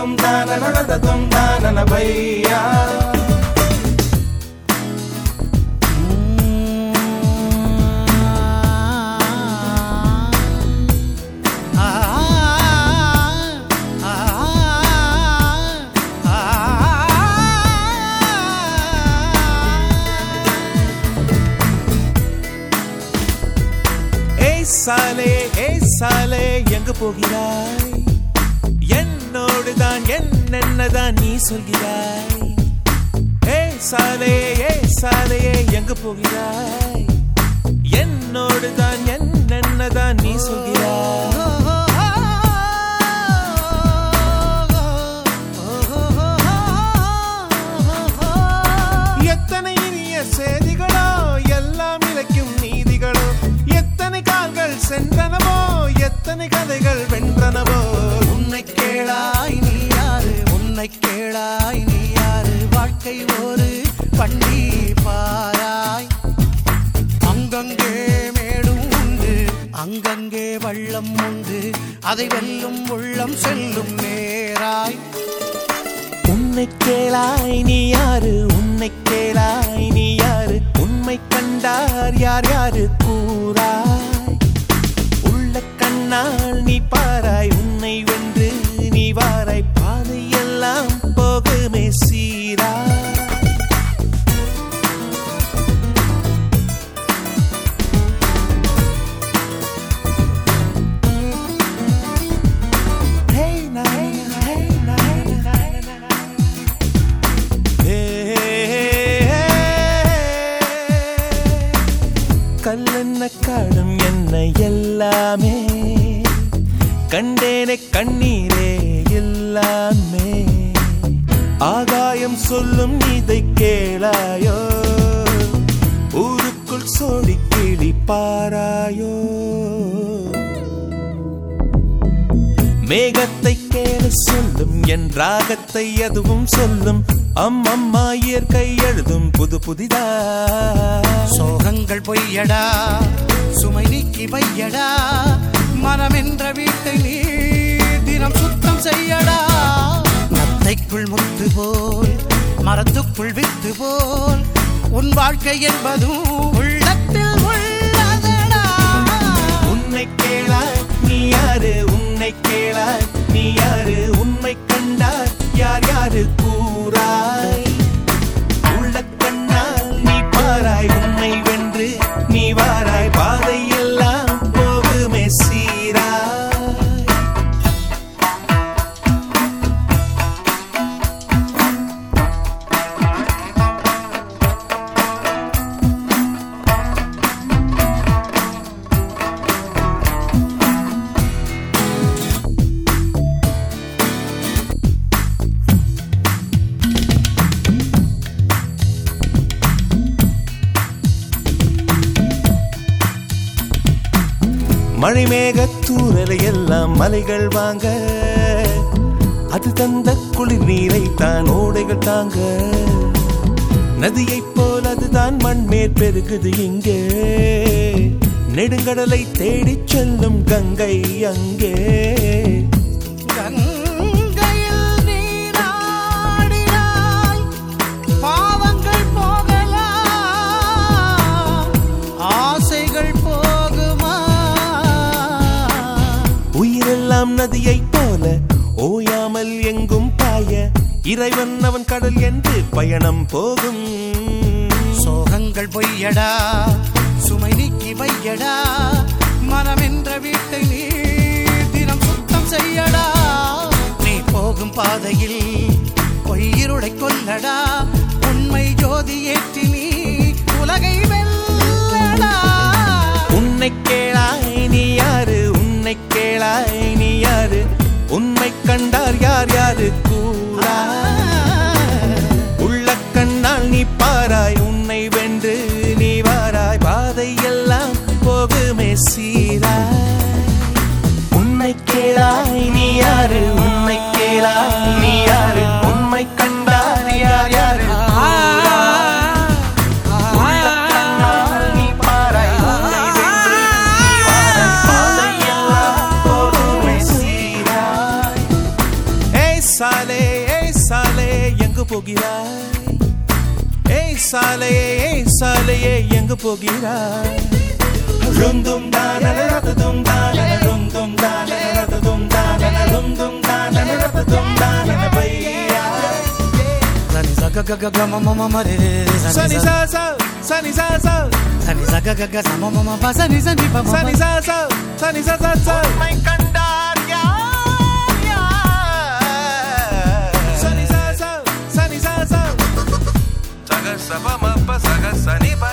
தும் தான நடந்த தும் தான பையா ஏய் சாலே ஏய் சாலே எங்க போகிறாய் என்னோடு தான் என்னென்னதான் நீ சொல்கிறாய் ஏய் சாலே ஏய் சாலையே எங்க போகிறாய் என்னோடு தான் என்னென்னதான் நீ சொல்கிறாய் எத்தனை இனிய செய்திகளோ எல்லாம் இழைக்கும் நீதிகளோ எத்தனை கால்கள் சென்றனவோ எத்தனை கதைகள் வென்றனவோ உன்னை கேளாய் நீ யாரு உன்னை கேளாய் நீ யாரு வாழ்க்கை ஒரு பண்டி பாராய் அங்கங்கே மேடும் உண்டு அங்கங்கே வள்ளம் உண்டு அதை வெல்லும் உள்ளம் செல்லும் நேராய் உன்னை கேளாய் நீ யாரு உன்னை கேளாய் நீ யாரு உண்மை கண்டார் யார் யாரு கூறாய் உள்ள கண்ணால் நீ பாராய் உன்னை வென்று நீ வாராய் பாதையெல்லாம் போகுமே சீரா Hey, na, hey, na, na, na, na. கல்லென்ன காடும் என்ன எல்லாமே கண்டேனே கண்ணீரே எல்லாமே ஆகாயம் சொல்லும் இதை கேளாயோ ஊருக்குள் சோடி கிளி பாராயோ மேகத்தை கேள சொல்லும் என் ராகத்தை அதுவும் சொல்லும் அம்மம்மா இயற்கை எழுதும் புது புதிதா சோகங்கள் பொய்யடா சுமை நீக்கி வையடா மனம் என்ற வீட்டை நீ தினம் சுத்தம் செய்யடா நத்தைக்குள் முத்து போல் மரத்துக்குள் வித்து போல் உன் வாழ்க்கை என்பதும் உள்ளத்தில் உள்ளதடா உன்னை கேளாய் நீ யாரு உன்னை கேளாய் நீ யாரு உண்மை கண்டார் யார் யாரு கூறாய் உள்ள கண்ணால் நீ பாராய் உன்னை வென்று நீ வாராய் பாதையெல்லாம் போகுமே சீராய் மணிமேக தூரலை எல்லாம் மலைகள் வாங்க அது தந்த குளிர் நீரை தான் ஓடைகள் தாங்க நதியைப் போல் அதுதான் மண்மேற் பெருகுது இங்கே நெடுங்கடலை தேடிச் செல்லும் கங்கை அங்கே கங்கையில் நீராடினாய் பாவங்கள் போகலாம் ஆசைகள் போகுமா உயிரெல்லாம் நதியைப் போல ஓயாமல் எங்கும் பாய இறைவன் அவன் கடல் என்று பயணம் போகும் சோகங்கள் பொய்யடா சுமை நீக்கி வையடா மனம் என்ற வீட்டை நீ தினம் சுத்தம் செய்யடா நீ போகும் பாதையில் பொய்யிருளை கொல்லடா உண்மை ஜோதி ஏற்றி நீ உலகை வெல்லடா உன்னை கேளாய் நீ யாரு உன்னை கேளாய் நீ யாரு உண்மை கண்டார் யார் யாரு கூறா உள்ள கண்ணால் நீ பாராய் உன்னை வென்று நீ வாராய் பாதையெல்லாம் போகுமே சீராய் உன்னை கேளாய் நீ யாரு உன்னை கேளாய் நீ யாரு உண்மை கண்டார் யார் யாரு கூறாய். உள்ள கண்ணால் நீ பாராய் உன்னை வென்று நீ வாராய் பாதையெல்லாம் போகுமே சீராய் ஏய் சாய் போகிறாய் ஏய் சாலையே ஏய் சாலையே எங்கு போகிறாய் ருந்தும் தானன ரததும் தானன ருந்தும் தானன ரததும் தானன ருந்தும் தானன ரததும் தானன பையா சனி சக க க க ம ம ம ம ரே ரே ரே சனி சனி சா ச சா சனி சா சா சனி சக க க ச ம ம ம ப சனி சனி ப ம சனி ப. சா சா சனி சா சா சா உண்மை கண்டார் யார் யார் சனி சா சா சனி சா சா சக சப மப்ப சக சனி ப